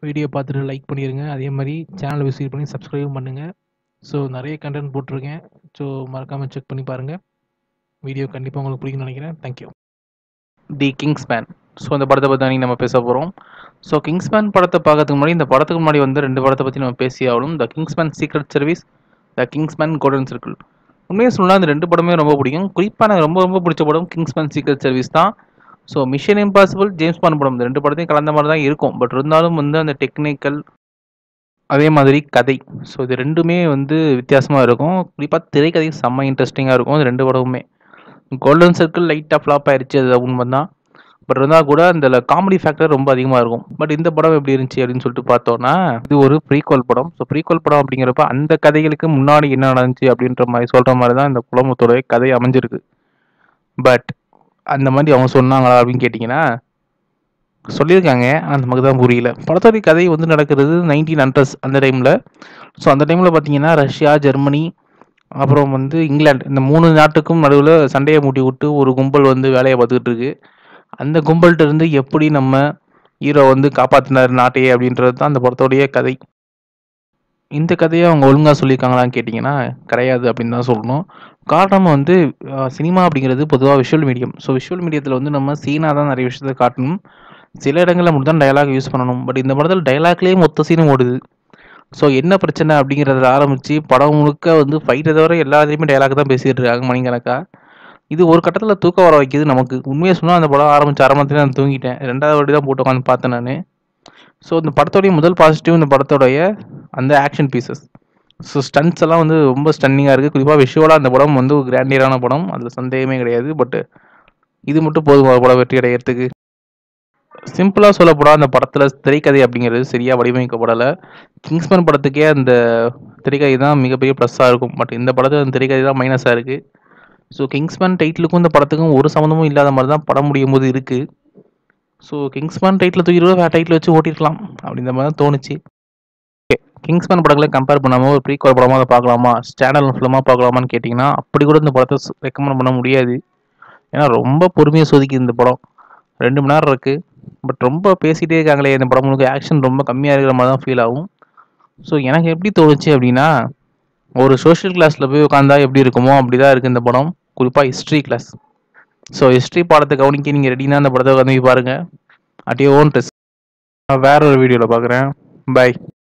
video பார்த்துட்டு like பண்ணிடுங்க அதே மாதிரி சேனலை விசிட் பண்ணி சப்ஸ்கிரைபும் பண்ணுங்கள் ஸோ நிறைய கண்டென்ட் போட்டிருக்கேன் ஸோ மறக்காமல் செக் பண்ணி பாருங்கள் வீடியோ கண்டிப்பாக உங்களுக்கு பிடிக்கும்னு நினைக்கிறேன் தேங்க்யூ தி கிங்ஸ்மேன் ஸோ இந்த படத்தை பற்றி அன்றைக்கி நம்ம பேச போகிறோம் ஸோ கிங்ஸ்மேன் படத்தை பார்க்கறதுக்கு முன்னாடி இந்த படத்துக்கு முன்னாடி வந்து ரெண்டு படத்தை பற்றி நம்ம பேசி ஆகணும் the Kingsman secret service the Kingsman golden circle உண்மையை சொல்லலாம் இந்த ரெண்டு படமே ரொம்ப பிடிக்கும் குறிப்பாக எனக்கு ரொம்ப ரொம்ப பிடிச்ச படம் கிங்ஸ்மேன் சீக்ரெட் சர்வீஸ் தான் so mission impossible James Bond படம் இந்த ரெண்டு படத்தையும் கலந்த மாதிரி தான் இருக்கும் பட் இருந்தாலும் வந்து அந்த டெக்னிக்கல் அதே மாதிரி கதை ஸோ இது ரெண்டுமே வந்து வித்தியாசமாக இருக்கும் குறிப்பாக திரைக்கதை செம்ம இன்ட்ரெஸ்டிங்காக இருக்கும் இது ரெண்டு படமுமே கோல்டன் சர்க்கிள் லைட்டாக ஃப்ளாப் ஆயிடுச்சு அது உண்மை தான் பட் இருந்தால் கூட அந்த காமெடி ஃபேக்டர் ரொம்ப அதிகமாக இருக்கும் பட் இந்த படம் எப்படி இருந்துச்சு அப்படின்னு சொல்லிட்டு பார்த்தோன்னா இது ஒரு ப்ரீக்வல் படம் ஸோ ப்ரீக்வல் படம் அப்படிங்கிறப்ப அந்த கதைகளுக்கு முன்னாடி என்ன நடந்துச்சு அப்படின்ற மாதிரி சொல்கிற மாதிரி தான் இந்த குடும்பத்தோட கதை அமைஞ்சிருக்கு பட் அந்த மாதிரி அவங்க சொன்னாங்களா அப்படின்னு கேட்டிங்கன்னா சொல்லியிருக்காங்க ஆனால் நமக்கு தான் புரியல படத்தோடைய கதை வந்து நடக்கிறது நைன்டீன் ஹண்ட்ரட்ஸ் அந்த டைமில் ஸோ அந்த டைமில் பார்த்தீங்கன்னா ரஷ்யா ஜெர்மனி அப்புறம் வந்து இங்கிலாந்து இந்த மூணு நாட்டுக்கும் நடுவில் சண்டையை மூட்டி விட்டு ஒரு கும்பல் வந்து வேலையை பார்த்துக்கிட்டு இருக்கு அந்த கும்பல்கிட்ட இருந்து எப்படி நம்ம ஹீரோ வந்து காப்பாற்றினார் நாட்டையே அப்படின்றது தான் அந்த படத்தோடைய கதை இந்த கதையை அவங்க ஒழுங்காக சொல்லியிருக்காங்களான்னு கேட்டிங்கன்னா கிடையாது அப்படின்னு தான் சொல்லணும் காரணம் வந்து சினிமா அப்படிங்கிறது பொதுவாக விஷுவல் மீடியம் ஸோ விஷுவல் மீடியத்தில் வந்து நம்ம சீனாக தான் நிறைய விஷயத்தை காட்டணும் சில இடங்களில் மட்டும் தான் டயலாக் யூஸ் பண்ணணும் பட் இந்த படத்தில் டயலாக்லேயே மொத்த சீனும் ஓடுது ஸோ என்ன பிரச்சனை அப்படிங்கிறத ஆரம்பித்து படம் முழுக்க வந்து ஃபைட்டை தவிர எல்லாத்துலேயுமே டயலாக் தான் பேசிகிட்டு இருக்காங்க மணிக்கணக்கா இது ஒரு கட்டத்தில் தூக்கம் வர வைக்கிது நமக்கு உண்மையை சொன்னால் அந்த படம் ஆரம்பிச்ச அரை மணி நான் தூங்கிட்டேன் ரெண்டாவது வாட்டி தான் போட்டு உட்காந்து பார்த்தேன் நான் ஸோ இந்த படத்தோடைய முதல் பாசிட்டிவ் இந்த படத்தோடைய அந்த ஆக்ஷன் பீசஸ் ஸோ ஸ்டன்ஸ் எல்லாம் வந்து ரொம்ப ஸ்டன்னிங்காக இருக்குது குறிப்பாக விஷுவலாக அந்த படம் வந்து ஒரு கிராண்டியரான படம் அதில் சந்தேகமே கிடையாது பட் இது மட்டும் போதும் படம் வெற்றி அடையிறதுக்கு சிம்பிளாக சொல்லப்போனால் அந்த படத்தில் திரைக்கதை அப்படிங்கிறது சரியாக வடிவமைக்கப்படலை கிங்ஸ்மேன் படத்துக்கே அந்த திரைக்கதை தான் மிகப்பெரிய ப்ளஸ்ஸாக இருக்கும் பட் இந்த படத்தில் அந்த திரைக்கதை தான் மைனஸாக இருக்குது ஸோ கிங்ஸ்மேன் டைட்டிலுக்கும் இந்த படத்துக்கும் ஒரு சம்மந்தமும் இல்லாத மாதிரி தான் படம் முடியும் போது இருக்குது ஸோ கிங்ஸ்மேன் டைட்டில் தூக்கிட்டு வேறு டைட்டில் வச்சு ஓட்டிருக்கலாம் அப்படின்ற மாதிரி தான் தோணுச்சு ஓகே கிங்ஸ்மேன் படங்களை கம்பேர் பண்ணாமல் ஒரு ப்ரீ கோர் படமாக அதை பார்க்கலாமா ஸ்டாண்டர்ட் ஃபிலிமாக பார்க்கலாமான்னு கேட்டிங்கன்னா அப்படி கூட இந்த படத்தை ரெக்கமெண்ட் பண்ண முடியாது ஏன்னா ரொம்ப பொறுமையாக சோதிக்குது இந்த படம் ரெண்டு மணி நேரம் இருக்குது பட் ரொம்ப பேசிகிட்டே இருக்காங்களே இந்த படம் முழுக்க ஆக்ஷன் ரொம்ப கம்மியாக இருக்கிற மாதிரி தான் ஃபீல் ஆகும் ஸோ எனக்கு எப்படி தோணுச்சு அப்படின்னா ஒரு சோஷியல் கிளாஸில் போய் உட்காந்தா எப்படி இருக்குமோ அப்படி தான் இருக்குது இந்த படம் குறிப்பாக ஹிஸ்ட்ரி கிளாஸ் ஸோ ஹிஸ்ட்ரி பாடத்தை கவனிக்க நீங்கள் ரெடினா அந்த படத்தை உட்காந்து பாருங்கள் அட் யோர் ஓன் ட்ரெஸ் நான் வேற ஒரு வீடியோவில் பார்க்குறேன் பை